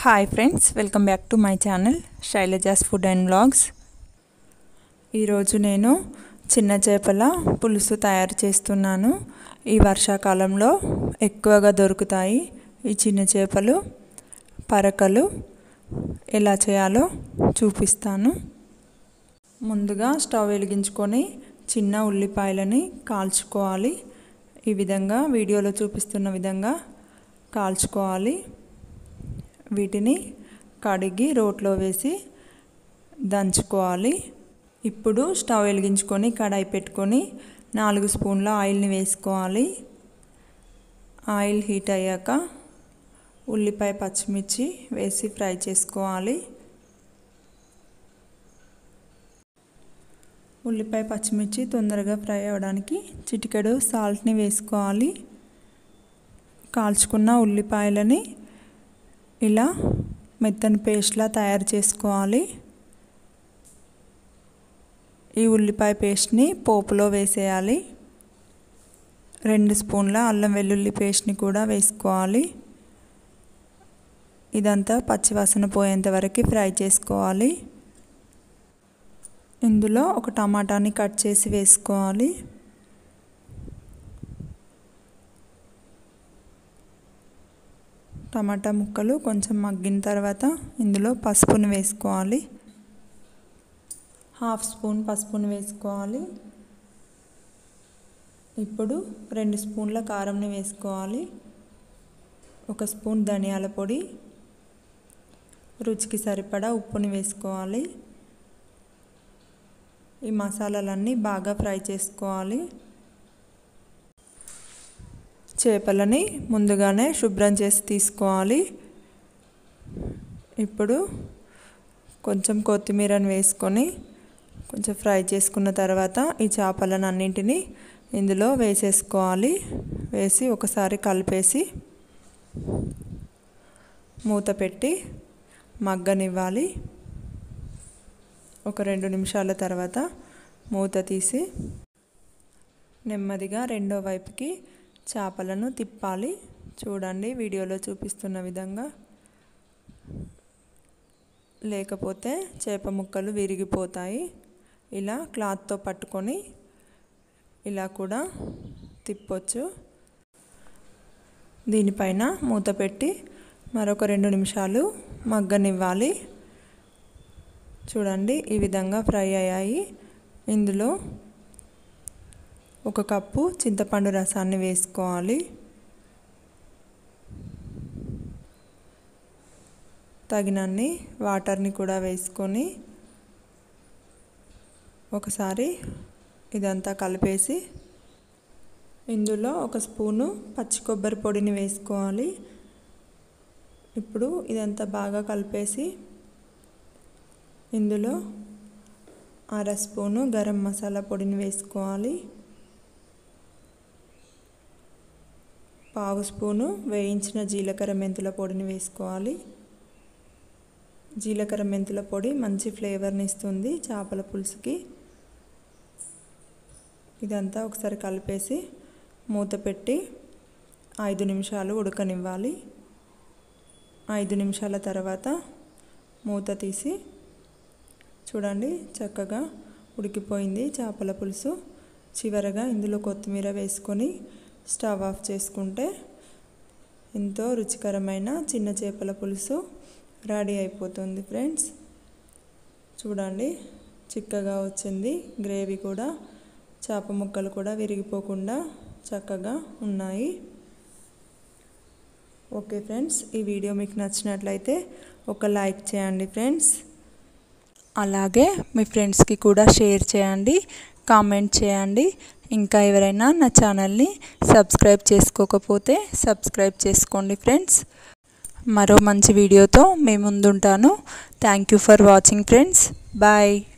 hi friends welcome back to my channel Shailaja's food and blogs ఈరోజు నేను చిన్న చేపల పులుసు తయారు చేస్తున్నాను ఈ వర్షాకాలంలో ఎక్కువగా దొరుకుతాయి ఈ చిన్న చేపలు పరకలు ఎలా చేయాలో చూపిస్తాను ముందుగా స్టవ్ వెలిగించుకొని చిన్న ఉల్లిపాయలని కాల్చుకోవాలి ఈ విధంగా వీడియోలో చూపిస్తున్న విధంగా కాల్చుకోవాలి వీటిని కడిగి రోట్లో వేసి దంచుకోవాలి ఇప్పుడు స్టవ్ వెలిగించుకొని కడాయి పెట్టుకొని నాలుగు స్పూన్ల ఆయిల్ని వేసుకోవాలి ఆయిల్ హీట్ అయ్యాక ఉల్లిపాయ పచ్చిమిర్చి వేసి ఫ్రై చేసుకోవాలి ఉల్లిపాయ పచ్చిమిర్చి తొందరగా ఫ్రై అవ్వడానికి చిటికెడు సాల్ట్ని వేసుకోవాలి కాల్చుకున్న ఉల్లిపాయలని ఇలా మెత్తని పేస్ట్లా తయారు చేసుకోవాలి ఈ ఉల్లిపాయ పేస్ట్ని పోపులో వేసేయాలి రెండు స్పూన్ల అల్లం వెల్లుల్లి పేస్ట్ని కూడా వేసుకోవాలి ఇదంతా పచ్చివాసన పోయేంత వరకు ఫ్రై చేసుకోవాలి ఇందులో ఒక టమాటాని కట్ చేసి వేసుకోవాలి టమాటా ముక్కలు కొంచెం మగ్గిన తర్వాత ఇందులో పసుపుని వేసుకోవాలి హాఫ్ స్పూన్ పసుపుని వేసుకోవాలి ఇప్పుడు రెండు స్పూన్ల కారంని వేసుకోవాలి ఒక స్పూన్ ధనియాల పొడి రుచికి సరిపడా ఉప్పుని వేసుకోవాలి ఈ మసాలాలన్నీ బాగా ఫ్రై చేసుకోవాలి చేపలని ముందుగానే శుభ్రం చేసి తీసుకోవాలి ఇప్పుడు కొంచెం కొత్తిమీరని వేసుకొని కొంచెం ఫ్రై చేసుకున్న తర్వాత ఈ చేపలను అన్నింటినీ ఇందులో వేసేసుకోవాలి వేసి ఒకసారి కలిపేసి మూత పెట్టి మగ్గనివ్వాలి ఒక రెండు నిమిషాల తర్వాత మూత తీసి నెమ్మదిగా రెండో వైపుకి చేపలను తిప్పాలి చూడండి వీడియోలో చూపిస్తున్న విధంగా లేకపోతే చేప ముక్కలు విరిగిపోతాయి ఇలా క్లాత్తో పట్టుకొని ఇలా కూడా తిప్పొచ్చు దీనిపైన మూత పెట్టి మరొక రెండు నిమిషాలు మగ్గనివ్వాలి చూడండి ఈ విధంగా ఫ్రై అయ్యాయి ఇందులో ఒక కప్పు చింతపండు రసాన్ని వేసుకోవాలి తగినన్ని వాటర్ని కూడా వేసుకొని ఒకసారి ఇదంతా కలిపేసి ఇందులో ఒక స్పూను పచ్చి కొబ్బరి పొడిని వేసుకోవాలి ఇప్పుడు ఇదంతా బాగా కలిపేసి ఇందులో అర స్పూను గరం మసాలా పొడిని వేసుకోవాలి పావు స్పూను వేయించిన జీలకర్ర మెంతుల పొడిని వేసుకోవాలి జీలకర్ర మెంతుల పొడి మంచి ఫ్లేవర్ని ఇస్తుంది చేపల పులుసుకి ఇదంతా ఒకసారి కలిపేసి మూత పెట్టి ఐదు నిమిషాలు ఉడకనివ్వాలి ఐదు నిమిషాల తర్వాత మూత తీసి చూడండి చక్కగా ఉడికిపోయింది చేపల పులుసు చివరగా ఇందులో కొత్తిమీర వేసుకొని స్టవ్ ఆఫ్ చేసుకుంటే ఎంతో రుచికరమైన చిన్న చేపల పులుసు రెడీ అయిపోతుంది ఫ్రెండ్స్ చూడండి చిక్కగా వచ్చింది గ్రేవీ కూడా చేప ముక్కలు కూడా విరిగిపోకుండా చక్కగా ఉన్నాయి ఓకే ఫ్రెండ్స్ ఈ వీడియో మీకు నచ్చినట్లయితే ఒక లైక్ చేయండి ఫ్రెండ్స్ అలాగే మీ ఫ్రెండ్స్కి కూడా షేర్ చేయండి కామెంట్ చేయండి ఇంకా ఎవరైనా నా ఛానల్ని సబ్స్క్రైబ్ చేసుకోకపోతే సబ్స్క్రైబ్ చేసుకోండి ఫ్రెండ్స్ మరో మంచి వీడియోతో మీ ముందుంటాను thank you for watching friends bye